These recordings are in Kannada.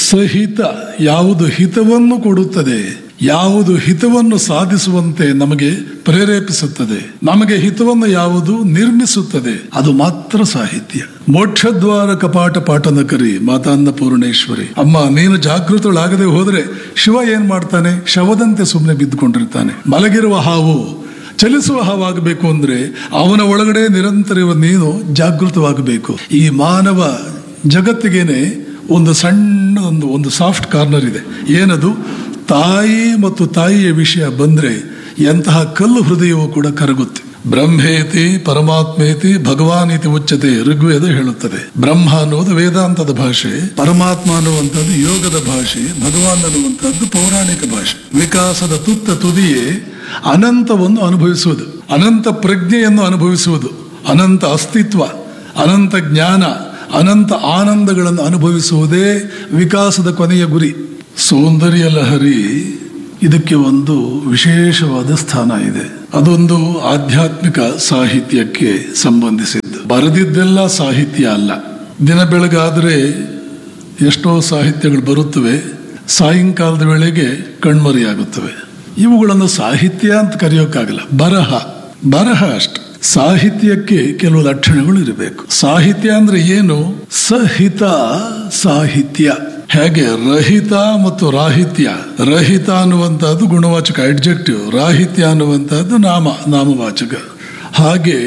ಸಹಿತ ಯಾವುದು ಹಿತವನ್ನು ಕೊಡುತ್ತದೆ ಯಾವುದು ಹಿತವನ್ನು ಸಾಧಿಸುವಂತೆ ನಮಗೆ ಪ್ರೇರೇಪಿಸುತ್ತದೆ ನಮಗೆ ಹಿತವನ್ನು ಯಾವುದು ನಿರ್ಮಿಸುತ್ತದೆ ಅದು ಮಾತ್ರ ಸಾಹಿತ್ಯ ಮೋಕ್ಷದ್ವಾರ ಕಪಾಟ ಪಾಠನ ಕರಿ ಮಾತಾನ್ನ ಪೂರ್ಣೇಶ್ವರಿ ಅಮ್ಮ ನೀನು ಜಾಗೃತಳಾಗದೆ ಹೋದ್ರೆ ಶಿವ ಏನ್ ಮಾಡ್ತಾನೆ ಶವದಂತೆ ಸುಮ್ಮನೆ ಬಿದ್ದುಕೊಂಡಿರ್ತಾನೆ ಮಲಗಿರುವ ಹಾವು ಚಲಿಸುವ ಹಾವಾಗಬೇಕು ಅಂದ್ರೆ ಅವನ ಒಳಗಡೆ ನಿರಂತರ ನೀನು ಜಾಗೃತವಾಗಬೇಕು ಈ ಮಾನವ ಜಗತ್ತಿಗೇನೆ ಒಂದು ಸಣ್ಣ ಒಂದು ಒಂದು ಸಾಫ್ಟ್ ಕಾರ್ನರ್ ಇದೆ ಏನದು ತಾಯಿ ಮತ್ತು ತಾಯಿಯ ವಿಷಯ ಬಂದ್ರೆ ಎಂತಹ ಕಲ್ಲು ಹೃದಯವೂ ಕೂಡ ಕರಗುತ್ತೆ ಬ್ರಹ್ಮೇತಿ ಪರಮಾತ್ಮೇತಿ ಭಗವಾನ್ ಇತಿ ಉಚ್ಚತೆ ಋಗ್ವೇದ ಹೇಳುತ್ತದೆ ಬ್ರಹ್ಮ ಅನ್ನುವುದು ವೇದಾಂತದ ಭಾಷೆ ಪರಮಾತ್ಮ ಅನ್ನುವಂಥದ್ದು ಯೋಗದ ಭಾಷೆ ಭಗವಾನ್ ಅನ್ನುವಂಥದ್ದು ಪೌರಾಣಿಕ ಭಾಷೆ ವಿಕಾಸದ ತುತ್ತ ತುದಿಯೇ ಅನಂತವನ್ನು ಅನುಭವಿಸುವುದು ಅನಂತ ಪ್ರಜ್ಞೆಯನ್ನು ಅನುಭವಿಸುವುದು ಅನಂತ ಅಸ್ತಿತ್ವ ಅನಂತ ಜ್ಞಾನ ಅನಂತ ಆನಂದಗಳನ್ನು ಅನುಭವಿಸುವುದೇ ವಿಕಾಸದ ಕೊನೆಯ ಗುರಿ ಸೌಂದರ್ಯ ಲಹರಿ ಇದಕ್ಕೆ ಒಂದು ವಿಶೇಷವಾದ ಸ್ಥಾನ ಇದೆ ಅದೊಂದು ಆಧ್ಯಾತ್ಮಿಕ ಸಾಹಿತ್ಯಕ್ಕೆ ಸಂಬಂಧಿಸಿದ್ದು ಬರೆದಿದ್ದೆಲ್ಲ ಸಾಹಿತ್ಯ ಅಲ್ಲ ದಿನ ಬೆಳಗಾದ್ರೆ ಎಷ್ಟೋ ಸಾಹಿತ್ಯಗಳು ಬರುತ್ತವೆ ಸಾಯಂಕಾಲದ ವೇಳೆಗೆ ಕಣ್ಮರೆಯಾಗುತ್ತವೆ ಇವುಗಳನ್ನು ಸಾಹಿತ್ಯ ಅಂತ ಕರೆಯೋಕ್ಕಾಗಲ್ಲ ಬರಹ ಬರಹ ಅಷ್ಟೆ ಸಾಹಿತ್ಯಕ್ಕೆ ಕೆಲವು ಲಕ್ಷಣಗಳು ಇರಬೇಕು ಸಾಹಿತ್ಯ ಅಂದ್ರೆ ಏನು ಸಹಿತ ಸಾಹಿತ್ಯ ಹೇಗೆ ರಹಿತ ಮತ್ತು ರಾಹಿತ್ಯ ರಹಿತ ಅನ್ನುವಂಥದ್ದು ಗುಣವಾಚಕ ಅಡ್ಜೆಕ್ಟಿವ್ ರಾಹಿತ್ಯ ಅನ್ನುವಂಥದ್ದು ನಾಮ ನಾಮವಾಚಕ ಹಾಗೆ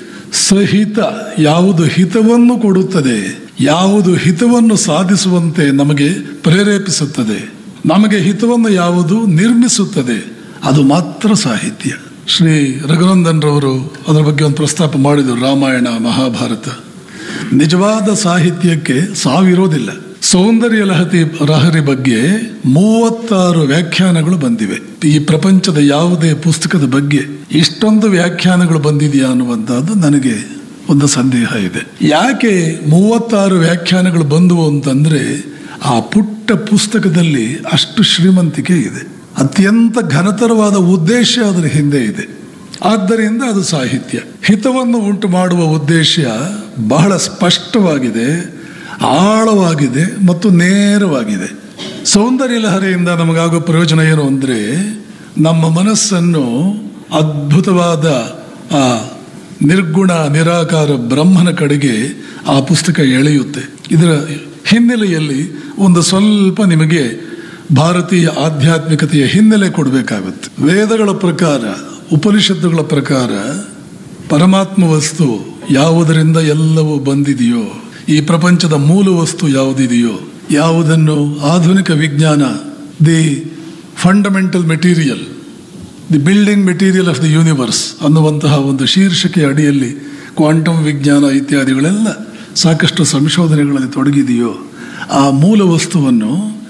ಸಹಿತ ಯಾವುದು ಹಿತವನ್ನು ಕೊಡುತ್ತದೆ ಯಾವುದು ಹಿತವನ್ನು ಸಾಧಿಸುವಂತೆ ನಮಗೆ ಪ್ರೇರೇಪಿಸುತ್ತದೆ ನಮಗೆ ಹಿತವನ್ನು ಯಾವುದು ನಿರ್ಮಿಸುತ್ತದೆ ಅದು ಮಾತ್ರ ಸಾಹಿತ್ಯ ಶ್ರೀ ರಘುನಂದನ್ ರವರು ಅದರ ಬಗ್ಗೆ ಒಂದು ಪ್ರಸ್ತಾಪ ಮಾಡಿದರು ರಾಮಾಯಣ ಮಹಾಭಾರತ ನಿಜವಾದ ಸಾಹಿತ್ಯಕ್ಕೆ ಸಾವಿರೋದಿಲ್ಲ ಸೌಂದರ್ಯ ಲಹತಿ ಲಹರಿ ಬಗ್ಗೆ ಮೂವತ್ತಾರು ವ್ಯಾಖ್ಯಾನಗಳು ಬಂದಿವೆ ಈ ಪ್ರಪಂಚದ ಯಾವುದೇ ಪುಸ್ತಕದ ಬಗ್ಗೆ ಇಷ್ಟೊಂದು ವ್ಯಾಖ್ಯಾನಗಳು ಬಂದಿದೆಯಾ ಅನ್ನುವಂಥದ್ದು ನನಗೆ ಒಂದು ಸಂದೇಹ ಇದೆ ಯಾಕೆ ಮೂವತ್ತಾರು ವ್ಯಾಖ್ಯಾನಗಳು ಬಂದವು ಅಂತಂದ್ರೆ ಆ ಪುಟ್ಟ ಪುಸ್ತಕದಲ್ಲಿ ಅಷ್ಟು ಶ್ರೀಮಂತಿಕೆ ಇದೆ ಅತ್ಯಂತ ಘನತರವಾದ ಉದ್ದೇಶ ಅದರ ಹಿಂದೆ ಇದೆ ಆದ್ದರಿಂದ ಅದು ಸಾಹಿತ್ಯ ಹಿತವನ್ನು ಉಂಟು ಮಾಡುವ ಉದ್ದೇಶ ಬಹಳ ಸ್ಪಷ್ಟವಾಗಿದೆ ಆಳವಾಗಿದೆ ಮತ್ತು ನೇರವಾಗಿದೆ ಸೌಂದರ್ಯ ಲಹರಿಯಿಂದ ನಮಗಾಗೋ ಪ್ರಯೋಜನ ಏನು ಅಂದರೆ ನಮ್ಮ ಮನಸ್ಸನ್ನು ಅದ್ಭುತವಾದ ಆ ನಿರ್ಗುಣ ನಿರಾಕಾರ ಬ್ರಹ್ಮನ ಕಡೆಗೆ ಆ ಪುಸ್ತಕ ಎಳೆಯುತ್ತೆ ಇದರ ಹಿನ್ನೆಲೆಯಲ್ಲಿ ಒಂದು ಸ್ವಲ್ಪ ನಿಮಗೆ ಭಾರತೀಯ ಆಧ್ಯಾತ್ಮಿಕತೆಯ ಹಿನ್ನೆಲೆ ಕೊಡಬೇಕಾಗುತ್ತೆ ವೇದಗಳ ಪ್ರಕಾರ ಉಪನಿಷತ್ತುಗಳ ಪ್ರಕಾರ ಪರಮಾತ್ಮ ವಸ್ತು ಯಾವುದರಿಂದ ಎಲ್ಲವೂ ಬಂದಿದೆಯೋ ಈ ಪ್ರಪಂಚದ ಮೂಲ ವಸ್ತು ಯಾವುದಿದೆಯೋ ಯಾವುದನ್ನು ಆಧುನಿಕ ವಿಜ್ಞಾನ the fundamental material the building material of the universe ಅನ್ನುವಂತಹ ಒಂದು ಶೀರ್ಷಿಕೆ ಅಡಿಯಲ್ಲಿ ಕ್ವಾಂಟಮ್ ವಿಜ್ಞಾನ ಇತ್ಯಾದಿಗಳೆಲ್ಲ ಸಾಕಷ್ಟು ಸಂಶೋಧನೆಗಳಲ್ಲಿ ತೊಡಗಿದೆಯೋ ಆ ಮೂಲ ವಸ್ತುವನ್ನು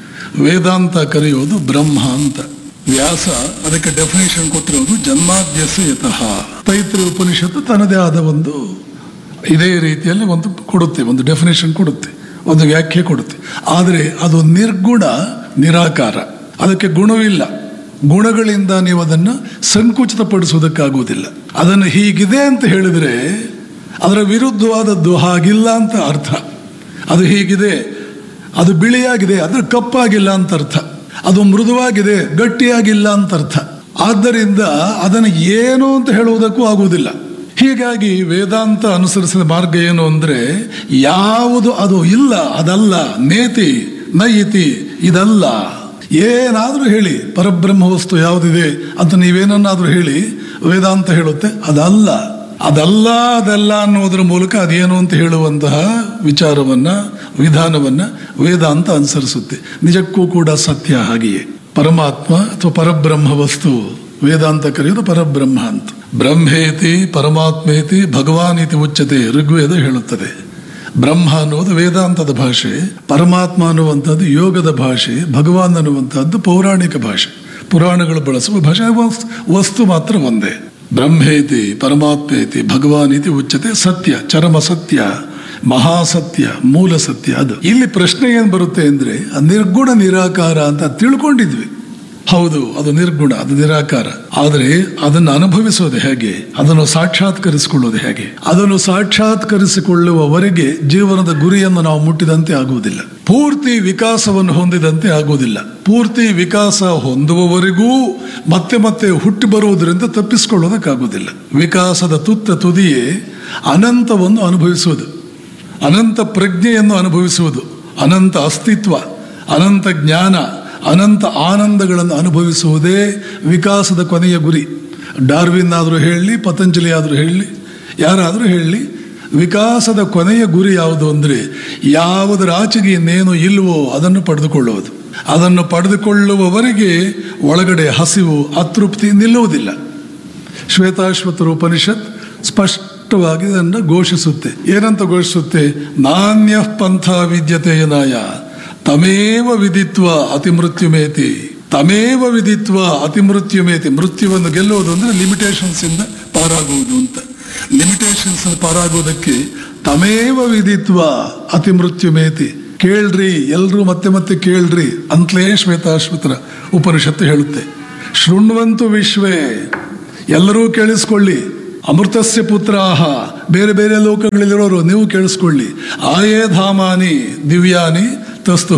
ವೇದಾಂತ ಕರೆಯೋದು ಬ್ರಹ್ಮ ಅಂತ ವ್ಯಾಸ ಅದಕ್ಕೆ ಡೆಫಿನೇಷನ್ ಕೊಟ್ಟಿರೋದು ಜನ್ಮಾದ್ಯಸಯತಃ ತೈತ್ರಿ ಉಪನಿಷತ್ತು ತನ್ನದೇ ಆದ ಒಂದು ಇದೇ ರೀತಿಯಲ್ಲಿ ಒಂದು ಕೊಡುತ್ತೆ ಒಂದು ಡೆಫಿನೇಷನ್ ಕೊಡುತ್ತೆ ಒಂದು ವ್ಯಾಖ್ಯೆ ಕೊಡುತ್ತೆ ಆದರೆ ಅದು ನಿರ್ಗುಣ ನಿರಾಕಾರ ಅದಕ್ಕೆ ಗುಣವಿಲ್ಲ ಗುಣಗಳಿಂದ ನೀವು ಅದನ್ನು ಸಂಕುಚಿತಪಡಿಸುವುದಕ್ಕಾಗುವುದಿಲ್ಲ ಅದನ್ನು ಹೀಗಿದೆ ಅಂತ ಹೇಳಿದರೆ ಅದರ ವಿರುದ್ಧವಾದದ್ದು ಹಾಗಿಲ್ಲ ಅಂತ ಅರ್ಥ ಅದು ಹೀಗಿದೆ ಅದು ಬಿಳಿಯಾಗಿದೆ ಅದು ಕಪ್ಪಾಗಿಲ್ಲ ಅಂತ ಅರ್ಥ ಅದು ಮೃದುವಾಗಿದೆ ಗಟ್ಟಿಯಾಗಿಲ್ಲ ಅಂತ ಅರ್ಥ ಆದ್ದರಿಂದ ಅದನ್ನು ಏನು ಅಂತ ಹೇಳುವುದಕ್ಕೂ ಆಗುವುದಿಲ್ಲ ಹೀಗಾಗಿ ವೇದಾಂತ ಅನುಸರಿಸಿದ ಮಾರ್ಗ ಏನು ಅಂದ್ರೆ ಯಾವುದು ಅದು ಇಲ್ಲ ಅದಲ್ಲ ನೇತಿ ನಯಿತಿ ಇದಲ್ಲ ಏನಾದರೂ ಹೇಳಿ ಪರಬ್ರಹ್ಮ ವಸ್ತು ಯಾವುದಿದೆ ಅಂತ ನೀವೇನನ್ನಾದರೂ ಹೇಳಿ ವೇದಾಂತ ಹೇಳುತ್ತೆ ಅದಲ್ಲ ಅದಲ್ಲ ಅದಲ್ಲ ಅನ್ನೋದ್ರ ಮೂಲಕ ಅದೇನು ಅಂತ ಹೇಳುವಂತಹ ವಿಚಾರವನ್ನ ವಿಧಾನವನ್ನ ವೇದಾಂತ ಅನುಸರಿಸುತ್ತೆ ನಿಜಕ್ಕೂ ಕೂಡ ಸತ್ಯ ಹಾಗೆಯೇ ಪರಮಾತ್ಮ ಅಥವಾ ಪರಬ್ರಹ್ಮ ವಸ್ತು ವೇದಾಂತ ಕರೆಯೋದು ಪರಬ್ರಹ್ಮ ಅಂತ ಬ್ರಹ್ಮೇತಿ ಪರಮಾತ್ಮೇತಿ ಭಗವಾನ್ ಇತಿ ಉಚ್ಚತೆ ಋಗ್ವೇದ ಹೇಳುತ್ತದೆ ಬ್ರಹ್ಮ ಅನ್ನುವುದು ವೇದಾಂತದ ಭಾಷೆ ಪರಮಾತ್ಮ ಅನ್ನುವಂಥದ್ದು ಯೋಗದ ಭಾಷೆ ಭಗವಾನ್ ಅನ್ನುವಂಥದ್ದು ಪೌರಾಣಿಕ ಭಾಷೆ ಪುರಾಣಗಳು ಬಳಸುವ ಭಾಷೆ ವಸ್ತು- ವಸ್ತು ಮಾತ್ರ ಒಂದೇ ಬ್ರಹ್ಮೇತಿ ಪರಮಾತ್ಮೇತಿ ಭಗವಾನ್ ಇತಿ ಉಚ್ಚತೆ ಸತ್ಯ ಚರಮ ಸತ್ಯ ಮಹಾಸತ್ಯ ಮೂಲ ಸತ್ಯ ಅದು ಇಲ್ಲಿ ಪ್ರಶ್ನೆ ಏನ್ ಬರುತ್ತೆ ಅಂದ್ರೆ ಆ ನಿರ್ಗುಣ ನಿರಾಕಾರ ಅಂತ ತಿಳ್ಕೊಂಡಿದ್ವಿ ಹೌದು ಅದು ನಿರ್ಗುಣ ಅದು ನಿರಾಕಾರ ಆದರೆ ಅದನ್ನು ಅನುಭವಿಸೋದು ಹೇಗೆ ಅದನ್ನು ಸಾಕ್ಷಾತ್ಕರಿಸಿಕೊಳ್ಳೋದು ಹೇಗೆ ಅದನ್ನು ಸಾಕ್ಷಾತ್ಕರಿಸಿಕೊಳ್ಳುವವರೆಗೆ ಜೀವನದ ಗುರಿಯನ್ನು ನಾವು ಮುಟ್ಟಿದಂತೆ ಆಗುವುದಿಲ್ಲ ಪೂರ್ತಿ ವಿಕಾಸವನ್ನು ಹೊಂದಿದಂತೆ ಆಗುವುದಿಲ್ಲ ಪೂರ್ತಿ ವಿಕಾಸ ಹೊಂದುವವರೆಗೂ ಮತ್ತೆ ಮತ್ತೆ ಹುಟ್ಟಿ ಬರುವುದರಿಂದ ತಪ್ಪಿಸಿಕೊಳ್ಳೋದಕ್ಕಾಗುವುದಿಲ್ಲ ವಿಕಾಸದ ತುತ್ತ ತುದಿಯೇ ಅನಂತವನ್ನು ಅನುಭವಿಸುವುದು ಅನಂತ ಪ್ರಜ್ಞೆಯನ್ನು ಅನುಭವಿಸುವುದು ಅನಂತ ಅಸ್ತಿತ್ವ ಅನಂತ ಜ್ಞಾನ ಅನಂತ ಆನಂದಗಳನ್ನು ಅನುಭವಿಸುವುದೇ ವಿಕಾಸದ ಕೊನೆಯ ಗುರಿ ಡಾರ್ವಿನ್ ಆದರೂ ಹೇಳಲಿ ಪತಂಜಲಿ ಆದರೂ ಹೇಳಲಿ ಯಾರಾದರೂ ಹೇಳಲಿ ವಿಕಾಸದ ಕೊನೆಯ ಗುರಿ ಯಾವುದು ಅಂದರೆ ಯಾವುದರ ಆಚೆಗೆ ಇನ್ನೇನು ಇಲ್ವೋ ಅದನ್ನು ಪಡೆದುಕೊಳ್ಳುವುದು ಅದನ್ನು ಪಡೆದುಕೊಳ್ಳುವವರೆಗೆ ಒಳಗಡೆ ಹಸಿವು ಅತೃಪ್ತಿ ನಿಲ್ಲುವುದಿಲ್ಲ ಶ್ವೇತಾಶ್ವತರ ಉಪನಿಷತ್ ಸ್ಪಷ್ಟವಾಗಿ ಇದನ್ನು ಘೋಷಿಸುತ್ತೆ ಏನಂತ ಘೋಷಿಸುತ್ತೆ ನಾಣ್ಯ ಪಂಥ ವಿದ್ಯತೆಯನಾಯ ತಮೇವ ವಿದಿತ್ವ ಅತಿ ಮೃತ್ಯುಮೇತಿ ತಮೇವ ವಿದಿತ್ವ ಅತಿ ಮೃತ್ಯುಮೇತಿ ಮೃತ್ಯುವನ್ನು ಗೆಲ್ಲುವುದು ಅಂದ್ರೆ ಲಿಮಿಟೇಷನ್ಸ್ ಇಂದ ಪಾರಾಗುವುದು ಅಂತ ಲಿಮಿಟೇಷನ್ಸ್ ಪಾರಾಗುವುದಕ್ಕೆ ತಮೇವ ವಿದಿತ್ವ ಅತಿ ಮೃತ್ಯುಮೇತಿ ಕೇಳ್ರಿ ಎಲ್ರೂ ಮತ್ತೆ ಮತ್ತೆ ಕೇಳ್ರಿ ಅಂತಲೇ ಶ್ವೇತಾಶ್ವತರ ಉಪನಿಷತ್ತು ಹೇಳುತ್ತೆ ಶೃಣ್ವಂತು ವಿಶ್ವೇ ಎಲ್ಲರೂ ಕೇಳಿಸ್ಕೊಳ್ಳಿ ಅಮೃತಸ್ಯ ಪುತ್ರಾಹ ಬೇರೆ ಬೇರೆ ಲೋಕಗಳಲ್ಲಿರೋರು ನೀವು ಕೇಳಿಸ್ಕೊಳ್ಳಿ ಆಯೇ ಧಾಮಾನಿ ದಿವ್ಯಾನಿ ತಸ್ತು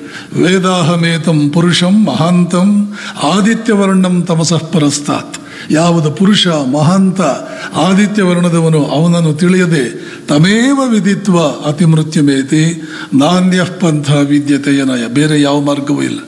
ವೇದಾಹಮೇತಂ ಪುರುಷಂ ಮಹಾಂತಂ ಆದಿತ್ಯವರ್ಣಂ ತಮಸಃ ಪರಸ್ತಾತ್ ಯಾವುದು ಪುರುಷ ಮಹಾಂತ ಆದಿತ್ಯವರ್ಣದವನು ಅವನನ್ನು ತಿಳಿಯದೆ ತಮೇವ ವಿದಿತ್ವ ಅತಿ ಮೃತ್ಯುಮೇತಿ ನಾಣ್ಯ ಪಂಥ ವಿದ್ಯತೆಯನಯ ಬೇರೆ ಯಾವ ಮಾರ್ಗವೂ ಇಲ್ಲ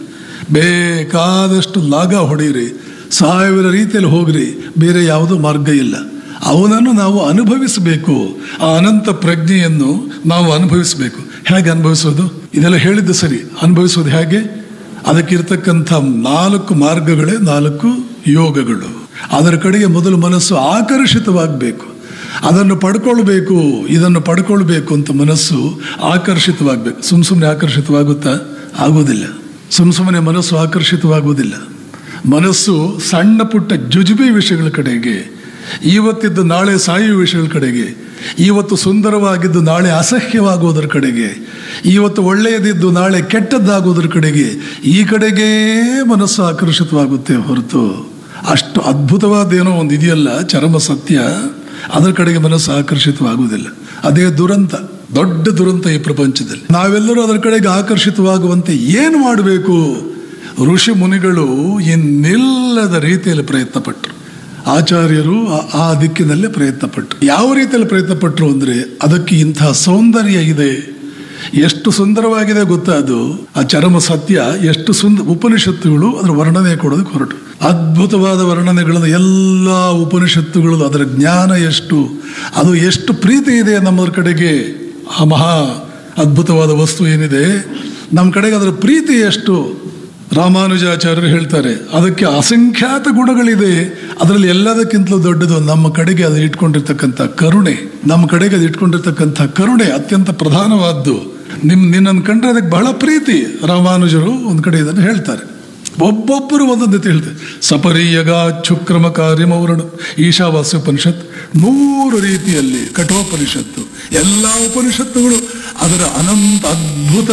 ಬೇಕಾದಷ್ಟು ಲಾಗ ಹೊಡೀರಿ ಸಾವಿರ ರೀತಿಯಲ್ಲಿ ಹೋಗ್ರಿ ಬೇರೆ ಯಾವುದೂ ಮಾರ್ಗ ಇಲ್ಲ ಅವನನ್ನು ನಾವು ಅನುಭವಿಸಬೇಕು ಆ ಅನಂತ ಪ್ರಜ್ಞೆಯನ್ನು ನಾವು ಅನುಭವಿಸಬೇಕು ಹೇಗೆ ಅನುಭವಿಸೋದು ಇದೆಲ್ಲ ಹೇಳಿದ್ದು ಸರಿ ಅನುಭವಿಸೋದು ಹೇಗೆ ಅದಕ್ಕಿರ್ತಕ್ಕಂಥ ನಾಲ್ಕು ಮಾರ್ಗಗಳೇ ನಾಲ್ಕು ಯೋಗಗಳು ಅದರ ಕಡೆಗೆ ಮೊದಲು ಮನಸ್ಸು ಆಕರ್ಷಿತವಾಗಬೇಕು ಅದನ್ನು ಪಡ್ಕೊಳ್ಬೇಕು ಇದನ್ನು ಪಡ್ಕೊಳ್ಬೇಕು ಅಂತ ಮನಸ್ಸು ಆಕರ್ಷಿತವಾಗಬೇಕು ಸುಮ್ ಸುಮ್ಮನೆ ಆಕರ್ಷಿತವಾಗುತ್ತಾ ಆಗೋದಿಲ್ಲ ಸುಮ್ ಸುಮ್ಮನೆ ಮನಸ್ಸು ಆಕರ್ಷಿತವಾಗುವುದಿಲ್ಲ ಮನಸ್ಸು ಸಣ್ಣ ಪುಟ್ಟ ಜುಜುಬಿ ವಿಷಯಗಳ ಕಡೆಗೆ ಇವತ್ತಿದ್ದು ನಾಳೆ ಸಾಯುವ ವಿಷಯಗಳ ಕಡೆಗೆ ಇವತ್ತು ಸುಂದರವಾಗಿದ್ದು ನಾಳೆ ಅಸಹ್ಯವಾಗುವುದರ ಕಡೆಗೆ ಇವತ್ತು ಒಳ್ಳೆಯದಿದ್ದು ನಾಳೆ ಕೆಟ್ಟದ್ದಾಗುವುದರ ಕಡೆಗೆ ಈ ಕಡೆಗೇ ಮನಸ್ಸು ಆಕರ್ಷಿತವಾಗುತ್ತೆ ಹೊರತು ಅಷ್ಟು ಅದ್ಭುತವಾದೇನೋ ಒಂದು ಇದೆಯಲ್ಲ ಚರಮ ಸತ್ಯ ಅದರ ಕಡೆಗೆ ಮನಸ್ಸು ಆಕರ್ಷಿತವಾಗುವುದಿಲ್ಲ ಅದೇ ದುರಂತ ದೊಡ್ಡ ದುರಂತ ಈ ಪ್ರಪಂಚದಲ್ಲಿ ನಾವೆಲ್ಲರೂ ಅದರ ಕಡೆಗೆ ಆಕರ್ಷಿತವಾಗುವಂತೆ ಏನು ಮಾಡಬೇಕು ಋಷಿ ಮುನಿಗಳು ಇನ್ನಿಲ್ಲದ ರೀತಿಯಲ್ಲಿ ಪ್ರಯತ್ನ ಪಟ್ಟರು ಆಚಾರ್ಯರು ಆ- ಆ ದಿಕ್ಕಿನಲ್ಲೇ ಪ್ರಯತ್ನ ಪಟ್ಟರು ಯಾವ ರೀತಿಯಲ್ಲಿ ಪ್ರಯತ್ನ ಪಟ್ಟರು ಅಂದರೆ ಅದಕ್ಕೆ ಇಂತಹ ಸೌಂದರ್ಯ ಇದೆ ಎಷ್ಟು ಸುಂದರವಾಗಿದೆ ಗೊತ್ತಾ ಅದು ಆ ಚರಮ ಸತ್ಯ ಎಷ್ಟು ಸುಂದ ಉಪನಿಷತ್ತುಗಳು ಅದರ ವರ್ಣನೆ ಕೊಡೋದಕ್ಕೆ ಹೊರಟು ಅದ್ಭುತವಾದ ವರ್ಣನೆಗಳನ್ನು ಎಲ್ಲ ಉಪನಿಷತ್ತುಗಳು ಅದರ ಜ್ಞಾನ ಎಷ್ಟು ಅದು ಎಷ್ಟು ಪ್ರೀತಿ ಇದೆ ನಮ್ಮದ್ರ ಕಡೆಗೆ ಆ ಮಹಾ ಅದ್ಭುತವಾದ ವಸ್ತು ಏನಿದೆ ನಮ್ಮ ಕಡೆಗೆ ಅದರ ಪ್ರೀತಿ ಎಷ್ಟು ರಾಮಾನುಜಾಚಾರ್ಯರು ಹೇಳ್ತಾರೆ ಅದಕ್ಕೆ ಅಸಂಖ್ಯಾತ ಗುಣಗಳಿದೆ ಅದರಲ್ಲಿ ಎಲ್ಲದಕ್ಕಿಂತಲೂ ದೊಡ್ಡದು ನಮ್ಮ ಕಡೆಗೆ ಅದು ಇಟ್ಕೊಂಡಿರ್ತಕ್ಕಂಥ ಕರುಣೆ ನಮ್ಮ ಕಡೆಗೆ ಅದು ಇಟ್ಕೊಂಡಿರ್ತಕ್ಕಂಥ ಕರುಣೆ ಅತ್ಯಂತ ಪ್ರಧಾನವಾದ್ದು ನಿಮ್ ನಿನ್ನನ್ನು ಕಂಡ್ರೆ ಅದಕ್ಕೆ ಬಹಳ ಪ್ರೀತಿ ರಾಮಾನುಜರು ಒಂದು ಕಡೆ ಇದನ್ನು ಹೇಳ್ತಾರೆ ಒಬ್ಬೊಬ್ಬರು ಒಂದೊಂದು ರೀತಿ ಹೇಳ್ತಾರೆ ಸಪರೀಯಗ ಚುಕ್ರಮ ಕಾರ್ಯಮೌರಣ ಈಶಾವಾಸ್ಯ ಉಪನಿಷತ್ ನೂರು ರೀತಿಯಲ್ಲಿ ಕಠೋಪನಿಷತ್ತು ಎಲ್ಲ ಉಪನಿಷತ್ತುಗಳು ಅದರ ಅನಂತ ಅದ್ಭುತ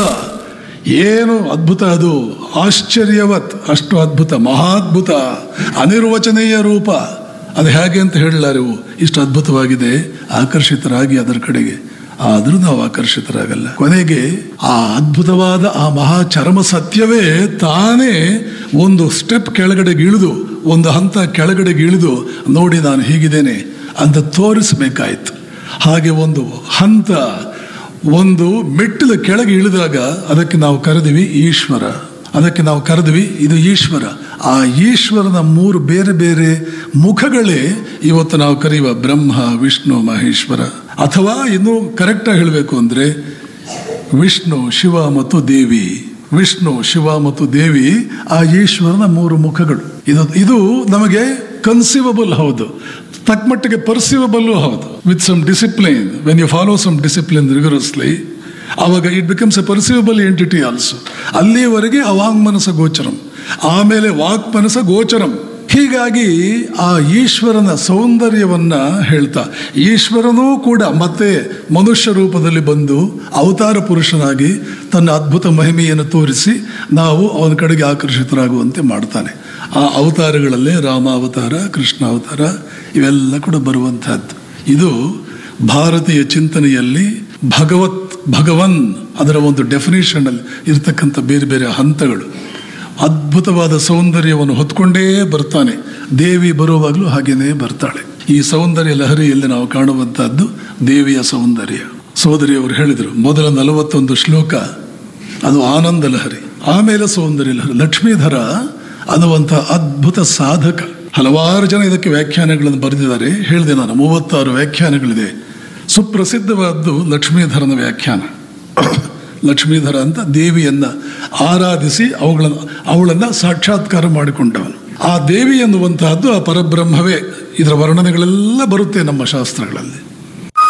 ಏನು ಅದ್ಭುತ ಅದು ಆಶ್ಚರ್ಯವತ್ ಅಷ್ಟು ಅದ್ಭುತ ಮಹಾದ್ಭುತ ಅನಿರ್ವಚನೀಯ ರೂಪ ಅದು ಹೇಗೆ ಅಂತ ಹೇಳಲಾರೆವು ಇಷ್ಟು ಅದ್ಭುತವಾಗಿದೆ ಆಕರ್ಷಿತರಾಗಿ ಅದರ ಕಡೆಗೆ ಆದರೂ ನಾವು ಆಕರ್ಷಿತರಾಗಲ್ಲ ಕೊನೆಗೆ ಆ ಅದ್ಭುತವಾದ ಆ ಮಹಾ ಚರ್ಮ ಸತ್ಯವೇ ತಾನೇ ಒಂದು ಸ್ಟೆಪ್ ಕೆಳಗಡೆಗೆ ಇಳಿದು ಒಂದು ಹಂತ ಕೆಳಗಡೆಗೆ ಇಳಿದು ನೋಡಿ ನಾನು ಹೀಗಿದ್ದೇನೆ ಅಂತ ತೋರಿಸಬೇಕಾಯ್ತು ಹಾಗೆ ಒಂದು ಹಂತ ಒಂದು ಮೆಟ್ಟಿಲು ಕೆಳಗೆ ಇಳಿದಾಗ ಅದಕ್ಕೆ ನಾವು ಕರೆದಿವಿ ಈಶ್ವರ ಅದಕ್ಕೆ ನಾವು ಕರೆದ್ವಿ ಇದು ಈಶ್ವರ ಆ ಈಶ್ವರನ ಮೂರು ಬೇರೆ ಬೇರೆ ಮುಖಗಳೇ ಇವತ್ತು ನಾವು ಕರೆಯುವ ಬ್ರಹ್ಮ ವಿಷ್ಣು ಮಹೇಶ್ವರ ಅಥವಾ ಇನ್ನು ಕರೆಕ್ಟಾಗಿ ಹೇಳಬೇಕು ಅಂದರೆ ವಿಷ್ಣು ಶಿವ ಮತ್ತು ದೇವಿ ವಿಷ್ಣು ಶಿವ ಮತ್ತು ದೇವಿ ಆ ಈಶ್ವರನ ಮೂರು ಮುಖಗಳು ಇದು ಇದು ನಮಗೆ ಕನ್ಸಿವಬಲ್ ಹೌದು ತಕ್ಕಮಟ್ಟಿಗೆ ಪರ್ಸಿವಬಲ್ಲು ಹೌದು with some discipline when you follow some discipline rigorously ಆವಾಗ it becomes a perceivable entity also ಅಲ್ಲಿಯವರೆಗೆ ಅವಾಂಗ್ ಮನಸ ಗೋಚರಂ ಆಮೇಲೆ ವಾಕ್ ಮನಸ ಗೋಚರಂ ಹೀಗಾಗಿ ಆ ಈಶ್ವರನ ಸೌಂದರ್ಯವನ್ನ ಹೇಳ್ತಾ ಈಶ್ವರನೂ ಕೂಡ ಮತ್ತೆ ಮನುಷ್ಯ ರೂಪದಲ್ಲಿ ಬಂದು ಅವತಾರ ಪುರುಷನಾಗಿ ತನ್ನ ಅದ್ಭುತ ಮಹಿಮೆಯನ್ನು ತೋರಿಸಿ ನಾವು ಅವನ ಕಡೆಗೆ ಆಕರ್ಷಿತರಾಗುವಂತೆ ಮಾಡ್ತಾನೆ ಆ ಅವತಾರಗಳಲ್ಲೇ ರಾಮ ಅವತಾರ ಕೃಷ್ಣ ಅವತಾರ ಇವೆಲ್ಲ ಕೂಡ ಬರುವಂತಹದ್ದು ಇದು ಭಾರತೀಯ ಚಿಂತನೆಯಲ್ಲಿ ಭಗವತ್ ಭಗವನ್ ಅದರ ಒಂದು ಡೆಫಿನೇಷನ್ ಅಲ್ಲಿ ಇರ್ತಕ್ಕಂಥ ಬೇರೆ ಬೇರೆ ಹಂತಗಳು ಅದ್ಭುತವಾದ ಸೌಂದರ್ಯವನ್ನು ಹೊತ್ಕೊಂಡೇ ಬರ್ತಾನೆ ದೇವಿ ಬರುವಾಗಲೂ ಹಾಗೇನೇ ಬರ್ತಾಳೆ ಈ ಸೌಂದರ್ಯ ಲಹರಿಯಲ್ಲಿ ನಾವು ಕಾಣುವಂತಹದ್ದು ದೇವಿಯ ಸೌಂದರ್ಯ ಸೋದರಿಯವರು ಹೇಳಿದರು ಮೊದಲ ನಲವತ್ತೊಂದು ಶ್ಲೋಕ ಅದು ಆನಂದ ಲಹರಿ ಆಮೇಲೆ ಸೌಂದರ್ಯ ಲಹರಿ ಲಕ್ಷ್ಮೀಧರ ಅನ್ನುವಂಥ ಅದ್ಭುತ ಸಾಧಕ ಹಲವಾರು ಜನ ಇದಕ್ಕೆ ವ್ಯಾಖ್ಯಾನಗಳನ್ನು ಬರೆದಿದ್ದಾರೆ ಹೇಳಿದೆ ನಾನು ಮೂವತ್ತಾರು ವ್ಯಾಖ್ಯಾನಗಳಿದೆ ಸುಪ್ರಸಿದ್ಧವಾದ್ದು ಲಕ್ಷ್ಮೀಧರನ ವ್ಯಾಖ್ಯಾನ ಲಕ್ಷ್ಮೀಧರ ಅಂತ ದೇವಿಯನ್ನ ಆರಾಧಿಸಿ ಅವುಗಳನ್ನ ಅವಳನ್ನ ಸಾಕ್ಷಾತ್ಕಾರ ಮಾಡಿಕೊಂಡವನು ಆ ದೇವಿ ಎನ್ನುವಂತಹದ್ದು ಆ ಪರಬ್ರಹ್ಮವೇ ಇದರ ವರ್ಣನೆಗಳೆಲ್ಲ ಬರುತ್ತೆ ನಮ್ಮ ಶಾಸ್ತ್ರಗಳಲ್ಲಿ